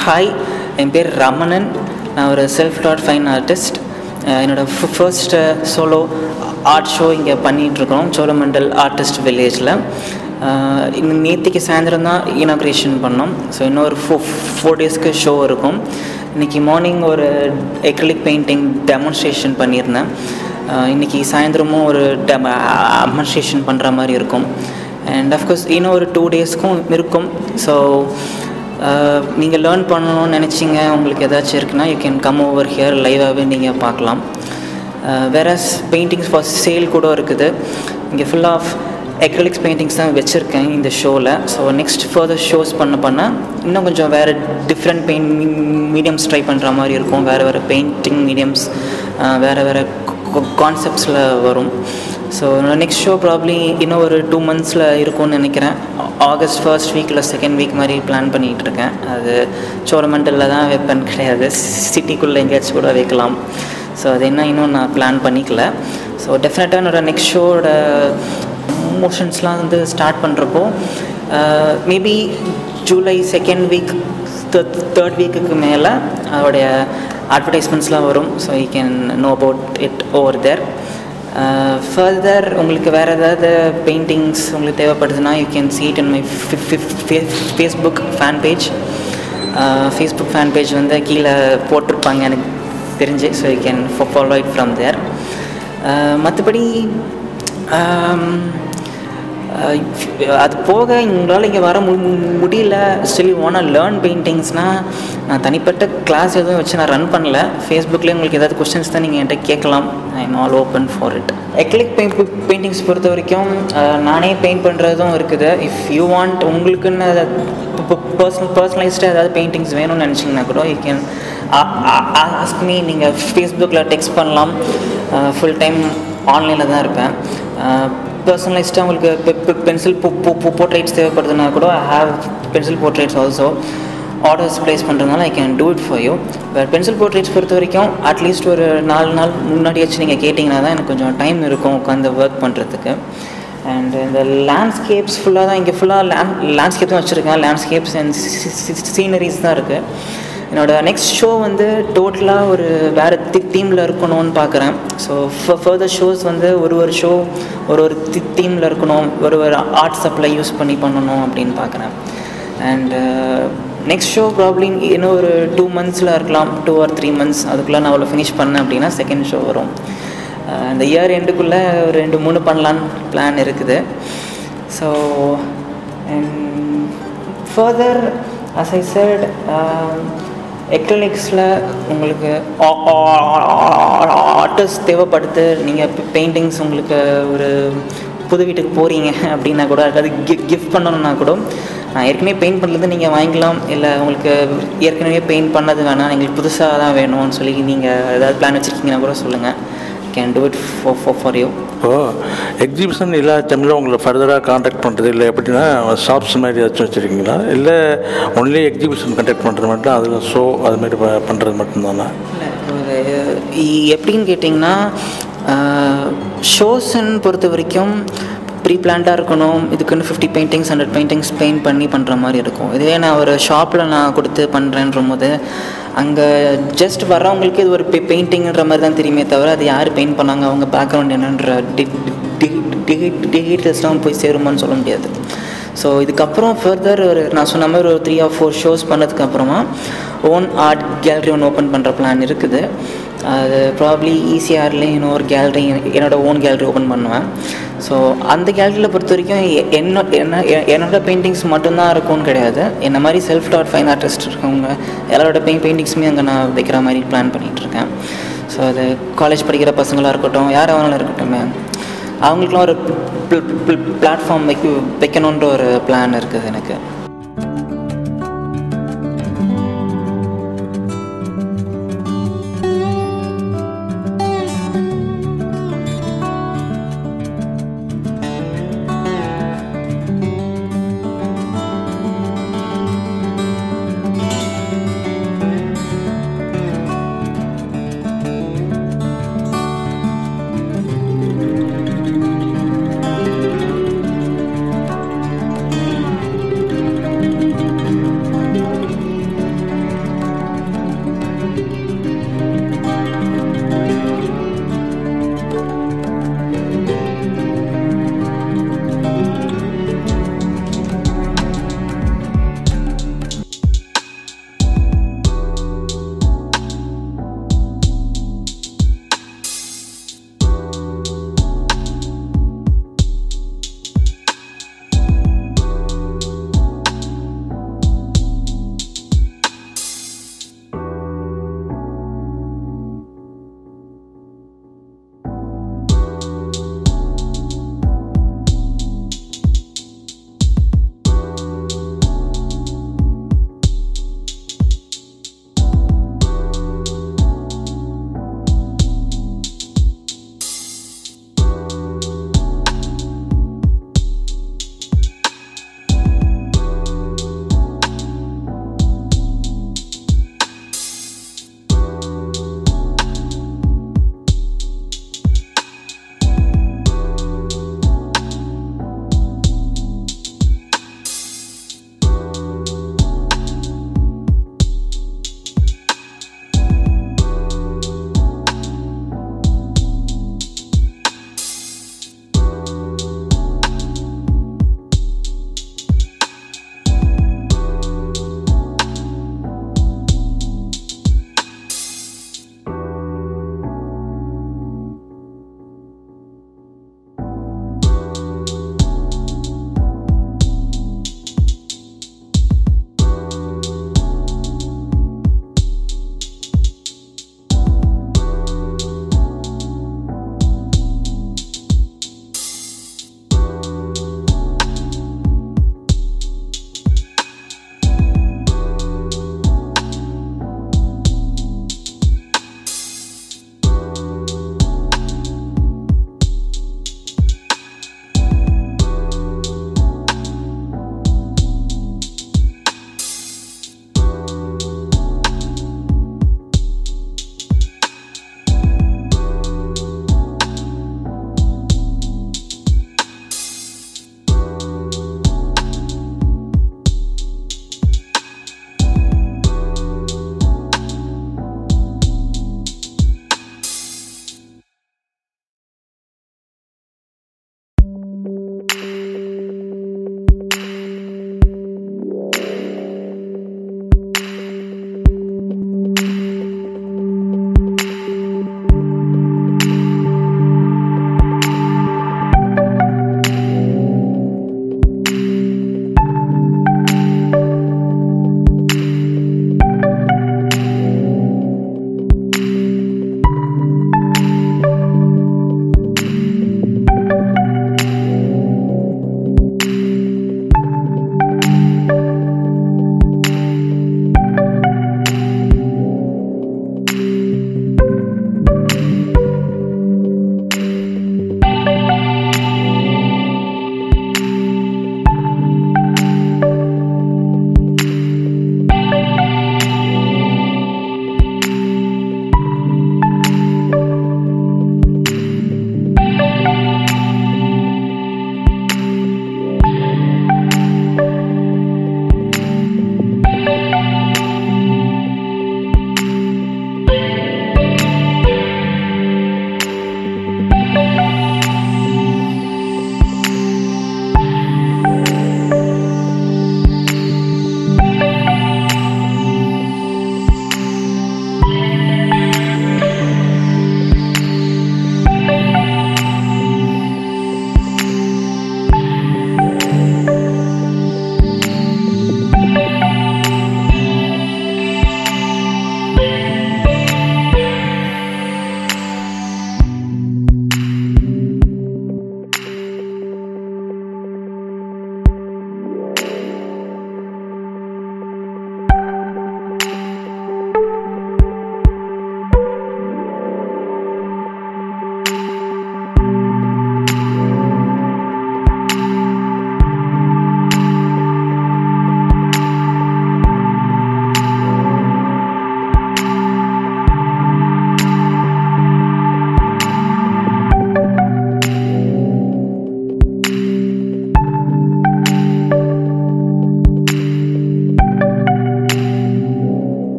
hi என் பேர் ரமணன் நான் ஒரு செல்ஃப் டாட் ஃபைன் ஆர்டிஸ்ட் என்னோடய ஃபர்ஸ்ட் சோலோ ஆர்ட் ஷோ இங்கே பண்ணிகிட்ருக்கோம் சோழமண்டல் ஆர்டிஸ்ட் வில்லேஜில் இன்னும் நேற்றுக்கு சாயந்தரம் தான் இனாக்ரேஷன் பண்ணோம் ஸோ இன்னும் ஒரு ஃபோ ஃபோர் டேஸ்க்கு ஷோ இருக்கும் இன்றைக்கி மார்னிங் ஒரு எக்ரிலிக் பெயிண்டிங் டெமான்ஸ்ட்ரேஷன் பண்ணியிருந்தேன் இன்றைக்கி சாயந்தரமும் ஒரு டெமான்ஸ்ட்ரேஷன் பண்ணுற மாதிரி இருக்கும் அண்ட் அஃப்கோர்ஸ் இன்னும் ஒரு டூ டேஸ்க்கும் இருக்கும் ஸோ நீங்கள் லேர்ன் பண்ணணும்னு நினச்சிங்க உங்களுக்கு ஏதாச்சும் இருக்குன்னா you can come over here லைவாகவே நீங்கள் பார்க்கலாம் வேற பெயிண்டிங்ஸ் ஃபார் சேல் கூட இருக்குது இங்கே ஃபுல் ஆஃப் எக்ரலிக்ஸ் பெயிண்டிங்ஸ் தான் வச்சுருக்கேன் இந்த ஷோவில் ஸோ நெக்ஸ்ட் ஃபர்தர் ஷோஸ் பண்ண பண்ண இன்னும் கொஞ்சம் வேறு டிஃப்ரெண்ட் பெயிண்ட் மீடியம்ஸ் ட்ரை பண்ணுற மாதிரி இருக்கும் வேறு வேறு பெயிண்டிங் மீடியம்ஸ் வேறு வேறு கான்செப்ட்ஸில் வரும் ஸோ நெக்ஸ்ட் ஷோ ப்ராப்ளி இன்னும் ஒரு டூ மந்த்ஸில் இருக்கும்னு நினைக்கிறேன் ஆகஸ்ட் ஃபர்ஸ்ட் வீக்கில் செகண்ட் வீக் மாதிரி பிளான் பண்ணிகிட்டு இருக்கேன் அது சோழமண்டலில் தான் வைப்பேன் கிடையாது சிட்டிக்குள்ளே எங்கேயாச்சும் கூட வைக்கலாம் ஸோ அது என்ன இன்னும் நான் பிளான் பண்ணிக்கல ஸோ டெஃபினட்டாக என்னோடய நெக்ஸ்ட் ஷோட மோஷன்ஸ்லாம் வந்து ஸ்டார்ட் பண்ணுறப்போ maybe July second week third வீக்குக்கு மேலே அதோடைய அட்வர்டைஸ்மெண்ட்ஸ்லாம் வரும் so you can know about it over there further உங்களுக்கு வேறு ஏதாவது பெயிண்டிங்ஸ் உங்களுக்கு தேவைப்படுதுன்னா you can see it in my Facebook fan page Facebook fan page வந்து கீழே போட்டிருப்பாங்க எனக்கு தெரிஞ்சு so you can follow it from there மற்றபடி அது போக உங்களால் இங்கே வர மு முடியல ஸ்டில் ஓனாக லேர்ன் பெயிண்டிங்ஸ்னால் நான் தனிப்பட்ட கிளாஸ் எதுவும் வச்சு நான் ரன் பண்ணல ஃபேஸ்புக்கில் உங்களுக்கு ஏதாவது கொஸ்டின்ஸ் தான் நீங்கள் என்கிட்ட கேட்கலாம் I am all open for it acrylic paint paintings பொறுத்த வரைக்கும் நானே பெயிண்ட் பண்ணுறதும் இருக்குது இஃப் யூ வாண்ட் உங்களுக்குன்னு பர்சனல் பர்சனலைஸ்டாக ஏதாவது பெயிண்டிங்ஸ் வேணும்னு நினச்சிங்கன்னா கூட யூ கேன் ஆஸ்க் மீ நீங்கள் ஃபேஸ்புக்கில் டெக்ஸ்ட் பண்ணலாம் ஃபுல் டைம் ஆன்லைனில் தான் இருப்பேன் பர்சனலைஸ்டாக உங்களுக்கு பென்சில் போர்ட்ரேட்ஸ் தேவைப்படுதுன்னா கூட I have pencil portraits also orders place பண்ணுறதுனால I can do it for you but pencil portraits பொறுத்த வரைக்கும் அட்லீஸ்ட் ஒரு நாலு நாள் முன்னாடியாச்சும் நீங்கள் கேட்டிங்கன்னா தான் எனக்கு கொஞ்சம் டைம் இருக்கும் உட்காந்து ஒர்க் பண்ணுறதுக்கு அண்ட் இந்த லேண்ட்ஸ்கேப்ஸ் ஃபுல்லாக தான் இங்கே ஃபுல்லாக லேண்ட் லேண்ட்ஸ்கேப் தான் வச்சுருக்கேன் லேண்ட்ஸ்கேப்ஸ் அண்ட் சீனரிஸ் தான் இருக்குது என்னோடய நெக்ஸ்ட் ஷோ வந்து டோட்டலாக ஒரு வேறு தி தீமில் இருக்கணும்னு பார்க்குறேன் ஸோ ஃபர்தர் ஷோஸ் வந்து ஒரு ஒரு ஷோ ஒரு ஒரு தி தீமில் இருக்கணும் ஒரு ஒரு ஆர்ட் சப்ளை யூஸ் பண்ணி பண்ணணும் அப்படின்னு பார்க்குறேன் அண்ட் நெக்ஸ்ட் ஷோ ப்ராப்ளி இன்னும் ஒரு டூ மந்த்ஸில் இருக்கலாம் டூ ஆர் த்ரீ மந்த்ஸ் அதுக்குள்ளே நான் அவ்வளோ ஃபினிஷ் பண்ணேன் அப்படின்னா செகண்ட் ஷோ வரும் இந்த இயர் எண்டுக்குள்ளே ஒரு ரெண்டு மூணு பண்ணலான்னு பிளான் இருக்குது so and further as I said எக்ரலிக்ஸில் உங்களுக்கு ஆர்டிஸ்ட் தேவைப்படுது நீங்கள் பெயிண்டிங்ஸ் உங்களுக்கு ஒரு புது வீட்டுக்கு போகிறீங்க அப்படின்னா கூட அது கிஃப்ட் பண்ணணுன்னா கூட நான் ஏற்கனவே பெயிண்ட் பண்ணுறது நீங்கள் வாங்கிக்கலாம் இல்லை உங்களுக்கு ஏற்கனவே பெயிண்ட் பண்ணது வேணாம் எங்களுக்கு புதுசாக தான் வேணும்னு சொல்லி நீங்கள் ஏதாவது பிளான் வச்சுருக்கீங்கன்னா கூட சொல்லுங்கள் can do it for for for you இப்போ எக்ஸிபிஷன் இல்லாத டைமில் உங்களை ஃபர்தராக காண்டாக்ட் பண்ணுறது இல்லை எப்படின்னா ஷாப்ஸ் மாதிரி ஏதாச்சும் வச்சுருக்கீங்களா இல்லை ஒன்லி எக்ஸிபிஷன் கண்டக்ட் பண்ணுறது மட்டும் அதில் ஷோ அது மாதிரி பண்ணுறது மட்டும்தானா இல்லை எப்படின்னு கேட்டிங்கன்னா ஷோஸ்ன்னு பொறுத்த வரைக்கும் ப்ரீ பிளான்டாக இருக்கணும் இதுக்குன்னு fifty paintings hundred paintings paint பண்ணி பண்ணுற மாதிரி இருக்கும் இதுவே நான் ஒரு ஷாப்பில் நான் கொடுத்து பண்ணுறேன்ற போது அங்கே ஜஸ்ட் வர்றவங்களுக்கு இது ஒரு பெ பெயிண்டிங்கிற மாதிரி தான் தெரியுமே தவிர அது யார் பெயிண்ட் பண்ணாங்க அவங்க பேக்ரவுண்ட் என்னன்ற டீட்டெயில்ஸ்லாம் போய் சேருமான்னு சொல்ல முடியாது ஸோ இதுக்கப்புறம் ஃபர்தர் ஒரு நான் சொன்ன மாதிரி ஒரு த்ரீ ஆர் ஃபோர் ஷோஸ் பண்ணதுக்கப்புறமா ஓன் ஆர்ட் கேலரி ஒன்று ஓப்பன் பண்ணுற பிளான் இருக்குது அது ப்ராப்ளி ஈசிஆர்லேயும் இன்னொரு கேலரி என்னோடய ஓன் கேலரி ஓப்பன் பண்ணுவேன் ஸோ அந்த கேலரியில் பொறுத்த வரைக்கும் என்ன என்ன என்னோட பெயிண்டிங்ஸ் மட்டும்தான் இருக்கும்னு கிடையாது என்ன மாதிரி செல்ஃப் டாட் ஃபைன் ஆர்டிஸ்ட் இருக்கவங்க எல்லாரோட பெயிண்ட் பெயிண்டிங்ஸுமே அங்கே நான் வைக்கிற மாதிரி பிளான் பண்ணிகிட்ருக்கேன் ஸோ அது காலேஜ் படிக்கிற பசங்களாக இருக்கட்டும் யார் வேணாலும் இருக்கட்டுமே அவங்களுக்குலாம் ஒரு பிளாட்ஃபார்ம் வைக்க வைக்கணுன்ற ஒரு பிளான் இருக்குது எனக்கு